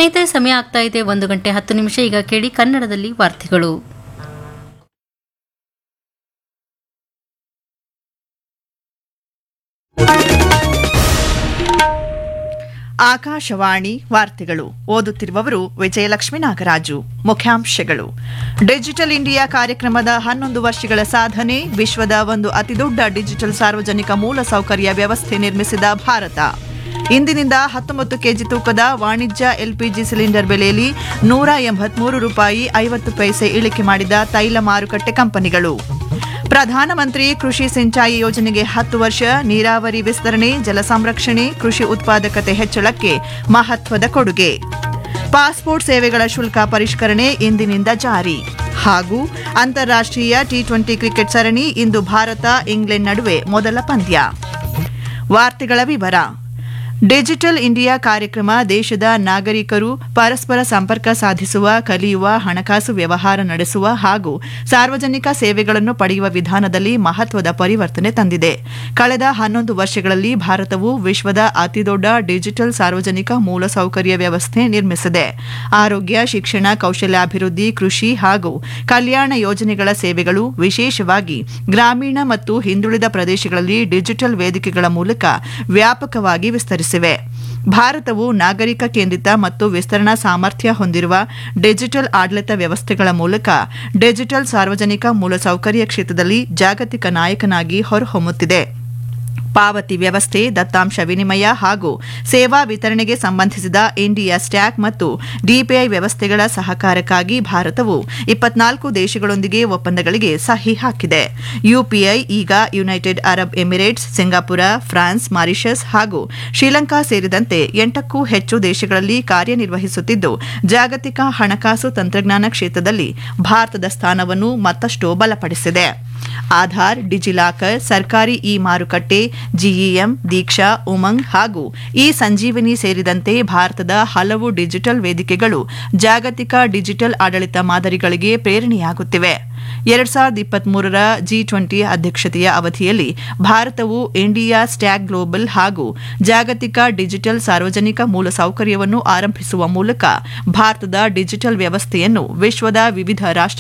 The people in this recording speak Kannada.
ಸ್ನೇಹಿತರೆ ಸಮಯ ಆಗ್ತಾ ಇದೆ ಒಂದು ಗಂಟೆ ಹತ್ತು ನಿಮಿಷ ಈಗ ಕೇಳಿ ಕನ್ನಡದಲ್ಲಿ ವಾರ್ತೆಗಳು ಆಕಾಶವಾಣಿ ವಾರ್ತೆಗಳು ಓದುತ್ತಿರುವವರು ವಿಜಯಲಕ್ಷ್ಮಿ ನಾಗರಾಜು ಮುಖ್ಯಾಂಶಗಳು ಡಿಜಿಟಲ್ ಇಂಡಿಯಾ ಕಾರ್ಯಕ್ರಮದ ಹನ್ನೊಂದು ವರ್ಷಗಳ ಸಾಧನೆ ವಿಶ್ವದ ಒಂದು ಅತಿದೊಡ್ಡ ಡಿಜಿಟಲ್ ಸಾರ್ವಜನಿಕ ಮೂಲಸೌಕರ್ಯ ವ್ಯವಸ್ಥೆ ನಿರ್ಮಿಸಿದ ಭಾರತ ಇಂದಿನಿಂದ ಹತ್ತೊಂಬತ್ತು ಕೆಜಿ ತೂಕದ ವಾಣಿಜ್ಯ ಎಲ್ಪಿಜಿ ಸಿಲಿಂಡರ್ ಬೆಲೆಯಲ್ಲಿ ನೂರ ಎಂಬತ್ಮೂರು ರೂಪಾಯಿ ಐವತ್ತು ಪೈಸೆ ಇಳಿಕೆ ಮಾಡಿದ ತೈಲ ಮಾರುಕಟ್ಟೆ ಕಂಪನಿಗಳು ಪ್ರಧಾನಮಂತ್ರಿ ಕೃಷಿ ಸಿಂಚಾಯಿ ಯೋಜನೆಗೆ ಹತ್ತು ವರ್ಷ ನೀರಾವರಿ ವಿಸ್ತರಣೆ ಜಲ ಸಂರಕ್ಷಣೆ ಕೃಷಿ ಉತ್ಪಾದಕತೆ ಹೆಚ್ಚಳಕ್ಕೆ ಮಹತ್ವದ ಕೊಡುಗೆ ಪಾಸ್ಪೋರ್ಟ್ ಸೇವೆಗಳ ಶುಲ್ಕ ಪರಿಷ್ಕರಣೆ ಇಂದಿನಿಂದ ಜಾರಿ ಹಾಗೂ ಅಂತಾರಾಷ್ಟ್ರೀಯ ಟಿ ಟ್ವೆಂಟಿ ಕ್ರಿಕೆಟ್ ಸರಣಿ ಇಂದು ಭಾರತ ಇಂಗ್ಲೆಂಡ್ ನಡುವೆ ಮೊದಲ ಪಂದ್ಯ ವಾರ್ತೆಗಳ ವಿವರ ಡಿಜಿಟಲ್ ಇಂಡಿಯಾ ಕಾರ್ಯಕ್ರಮ ದೇಶದ ನಾಗರಿಕರು ಪರಸ್ಪರ ಸಂಪರ್ಕ ಸಾಧಿಸುವ ಕಲಿಯುವ ಹಣಕಾಸು ವ್ಯವಹಾರ ನಡೆಸುವ ಹಾಗೂ ಸಾರ್ವಜನಿಕ ಸೇವೆಗಳನ್ನು ಪಡೆಯುವ ವಿಧಾನದಲ್ಲಿ ಮಹತ್ವದ ಪರಿವರ್ತನೆ ತಂದಿದೆ ಕಳೆದ ಹನ್ನೊಂದು ವರ್ಷಗಳಲ್ಲಿ ಭಾರತವು ವಿಶ್ವದ ಅತಿದೊಡ್ಡ ಡಿಜಿಟಲ್ ಸಾರ್ವಜನಿಕ ಮೂಲಸೌಕರ್ಯ ವ್ಯವಸ್ಥೆ ನಿರ್ಮಿಸಿದೆ ಆರೋಗ್ಯ ಶಿಕ್ಷಣ ಕೌಶಲ್ಯಾಭಿವೃದ್ಧಿ ಕೃಷಿ ಹಾಗೂ ಕಲ್ಯಾಣ ಯೋಜನೆಗಳ ಸೇವೆಗಳು ವಿಶೇಷವಾಗಿ ಗ್ರಾಮೀಣ ಮತ್ತು ಹಿಂದುಳಿದ ಪ್ರದೇಶಗಳಲ್ಲಿ ಡಿಜಿಟಲ್ ವೇದಿಕೆಗಳ ಮೂಲಕ ವ್ಯಾಪಕವಾಗಿ ವಿಸ್ತರಿಸಿವೆ ಭಾರತವು ನಾಗರಿಕ ಕೇಂದ್ರಿತ ಮತ್ತು ವಿಸ್ತರಣಾ ಸಾಮರ್ಥ್ಯ ಹೊಂದಿರುವ ಡಿಜಿಟಲ್ ಆಡಳಿತ ವ್ಯವಸ್ಥೆಗಳ ಮೂಲಕ ಡಿಜಿಟಲ್ ಸಾರ್ವಜನಿಕ ಮೂಲಸೌಕರ್ಯ ಕ್ಷೇತ್ರದಲ್ಲಿ ಜಾಗತಿಕ ನಾಯಕನಾಗಿ ಹೊರಹೊಮ್ಮುತ್ತಿದೆ ಪಾವತಿ ವ್ಯವಸ್ಥೆ ದತ್ತಾಂಶ ವಿನಿಮಯ ಹಾಗೂ ಸೇವಾ ವಿತರಣೆಗೆ ಸಂಬಂಧಿಸಿದ ಇಂಡಿಯಾ ಸ್ಟ್ಯಾಕ್ ಮತ್ತು ಡಿಪಿಐ ವ್ಯವಸ್ಥೆಗಳ ಸಹಕಾರಕ್ಕಾಗಿ ಭಾರತವು ಇಪ್ಪತ್ನಾಲ್ಕು ದೇಶಗಳೊಂದಿಗೆ ಒಪ್ಪಂದಗಳಿಗೆ ಸಹಿ ಹಾಕಿದೆ ಯುಪಿಐ ಈಗ ಯುನೈಟೆಡ್ ಅರಬ್ ಎಮಿರೇಟ್ಸ್ ಸಿಂಗಾಪುರ ಫ್ರಾನ್ಸ್ ಮಾರಿಷಸ್ ಹಾಗೂ ಶ್ರೀಲಂಕಾ ಸೇರಿದಂತೆ ಎಂಟಕ್ಕೂ ಹೆಚ್ಚು ದೇಶಗಳಲ್ಲಿ ಕಾರ್ಯನಿರ್ವಹಿಸುತ್ತಿದ್ದು ಜಾಗತಿಕ ಹಣಕಾಸು ತಂತ್ರಜ್ಞಾನ ಕ್ಷೇತ್ರದಲ್ಲಿ ಭಾರತದ ಸ್ಥಾನವನ್ನು ಮತ್ತಷ್ಟು ಬಲಪಡಿಸಿದೆ ಆಧಾರ್ ಡಿಜಿಲಾಕರ್ ಸರ್ಕಾರಿ ಇ ಮಾರುಕಟ್ಟೆ ಜಿಇಎಂ ದೀಕ್ಷಾ ಉಮಂಗ್ ಹಾಗೂ ಇ ಸಂಜೀವಿನಿ ಸೇರಿದಂತೆ ಭಾರತದ ಹಲವು ಡಿಜಿಟಲ್ ವೇದಿಕೆಗಳು ಜಾಗತಿಕ ಡಿಜಿಟಲ್ ಆಡಳಿತ ಮಾದರಿಗಳಿಗೆ ಪ್ರೇರಣೆಯಾಗುತ್ತಿವೆ ಎರಡ್ ಸಾವಿರದ ಇಪ್ಪತ್ಮೂರರ ಜಿ ಟ್ವೆಂಟಿ ಅಧ್ಯಕ್ಷತೆಯ ಅವಧಿಯಲ್ಲಿ ಭಾರತವು ಇಂಡಿಯಾ ಸ್ಟ್ಯಾಕ್ ಗ್ಲೋಬಲ್ ಹಾಗೂ ಜಾಗತಿಕ ಡಿಜಿಟಲ್ ಸಾರ್ವಜನಿಕ ಮೂಲಸೌಕರ್ಯವನ್ನು ಆರಂಭಿಸುವ ಮೂಲಕ ಭಾರತದ ಡಿಜಿಟಲ್ ವ್ಯವಸ್ಥೆಯನ್ನು ವಿಶ್ವದ ವಿವಿಧ ರಾಷ್ಟ್ರ